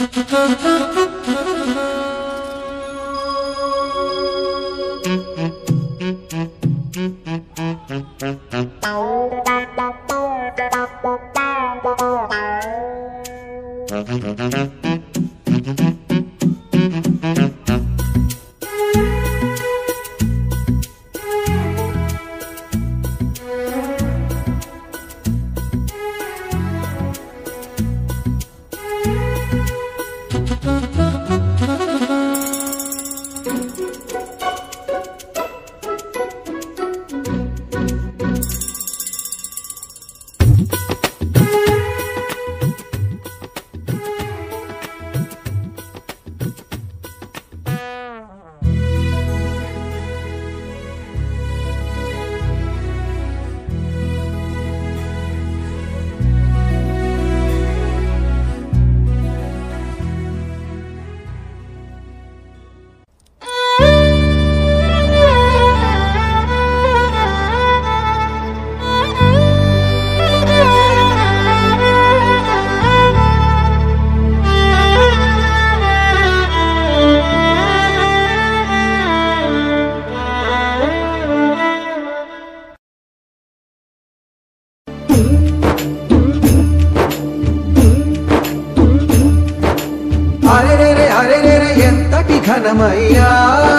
అరెరెరె అరెరెరె ఎంతటి ఘనమయ్యా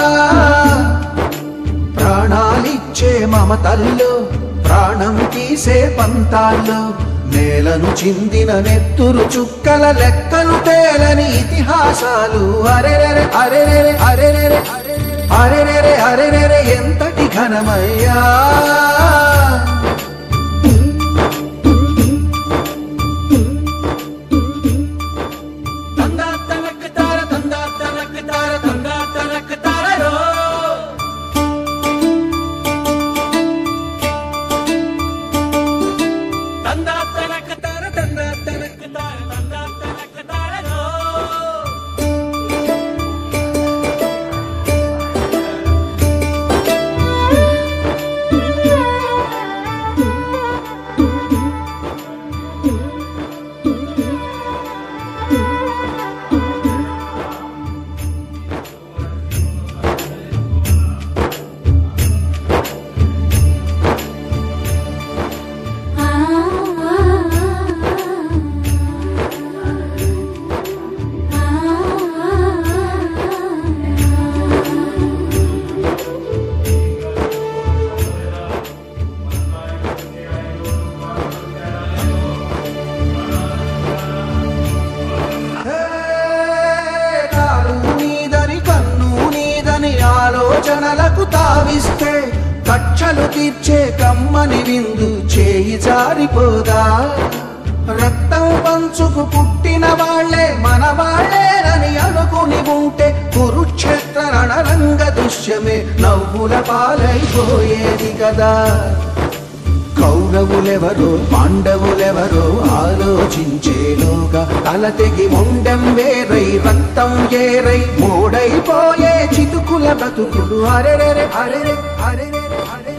ప్రాణాలిచ్చే మమతల్లో ప్రాణం తీసే పంతాల్లో నేలను చిందిన నెత్తురు చుక్కల లెక్కలు తేలని ఇతిహాసాలు అరెరెరె అరెరెరె అరెరెరె అరెరెరె అరెరెరె ఎంతటి ఘనమయ్యా తందా తనక్ తార తందా తనక్ తార తందా తనక్ తారలో తందా తనక్ తార తందా తనక్ తార తందా తనక్ తారలో కాలు నీదని కన్ను నీదని ఆలోచనలకు తావిస్తే కక్షలు తీర్చే కమ్మని విందు చేయి జారిపోదా రక్తం పంచుకు పుట్టిన వాళ్లే మన వాళ్ళేనని అనుకుని ఉంటే కురుక్షేత్ర రణరంగ దృశ్యమే నవ్వుల పాలైపోయేది కదా కౌరవులెవరో పాండవులెవరో ఆలోచించేలోగా తల తెగి మొండెం వేరై రక్తం ఏరై మూడైపోయే చితుకుల బతుకులు అరెరెరె అరెరె అరెరెరె అరెరె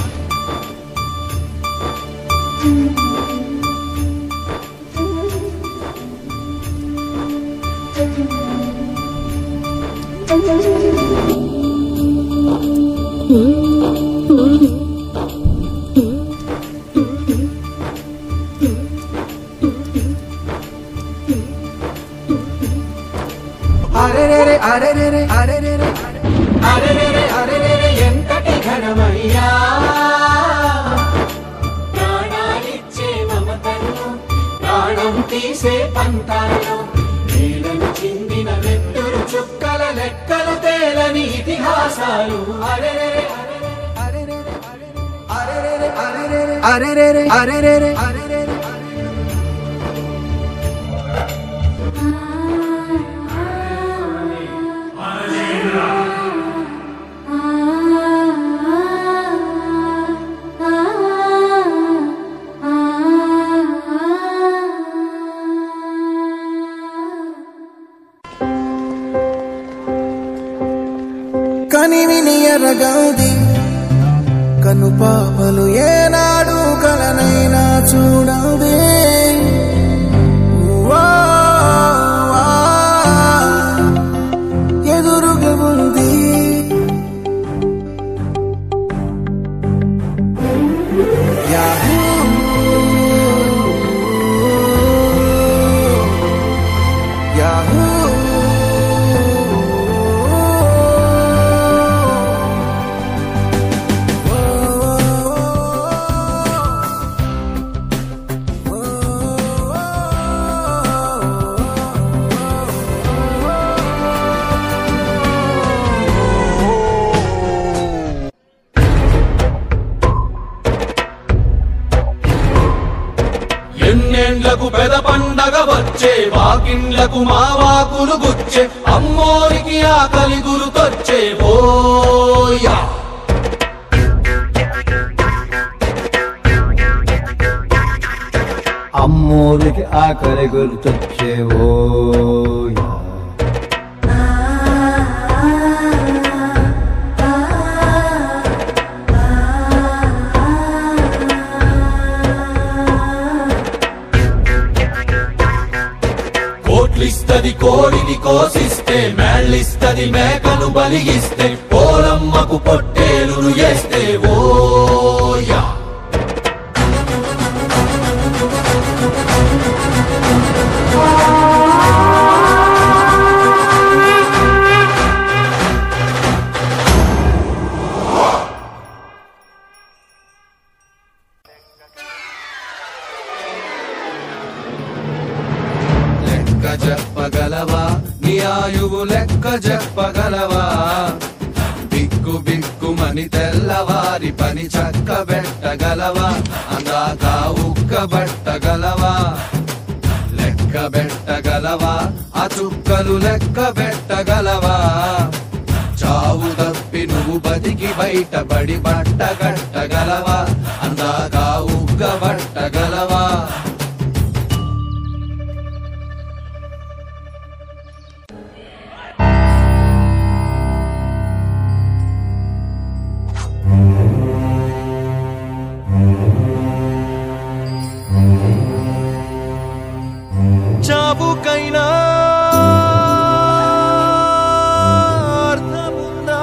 అరెరెరె అరెరెరె అరెరెరె అరెరెరె అరెరెరె ఎంతటి ఘనమయ్యా ప్రాణాలిచ్చే మమతల్లో ప్రాణం తీసే పంతాల్లో నేలను చిందిన నెత్తురు చుక్కల లెక్కలు తేలని ఇతిహాసాలు అరెరెరె అరెరెరె అరెరెరె అరెరెరె అరెరెరె అరెరెరె అరెరెరె కనివిని ఎరగంది కను పాపలు ఏనాడు కలనైనా చూడండి వా, వా. పెద పండగ వచ్చే వాకిండ్లకు మా వాకులు గుచ్చే అమ్మోరికి ఆకలి గురుకొచ్చే ఓయా అమ్మోరికి ఆకలి గుర్తొచ్చేవో కోట్లిస్తది కోడిని కోసిస్తే మేళ్ళిస్తది మేకను బలిగిస్తే పోలమ్మకు పొట్టేలును వేస్తే ఓయా లెక్క చెప్పగలవా నీ ఆయువు లెక్క చెప్పగలవా బిక్కు బిక్కుమని తెల్లవారి పని చక్క పెట్టగలవా అందాక ఉక్క బట్టగలవా లెక్క పెట్టగలవా ఆ చుక్కలు లెక్క పెట్టగలవా చావు తప్పి నువ్వు బతికి బయటపడి బట్ట కట్టగలవా అందాక ఉక్క బట్టగలవా చావుకైనా అర్థముందా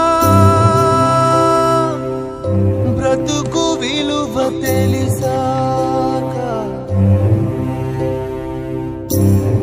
బ్రతుకు విలువ తెలిసాక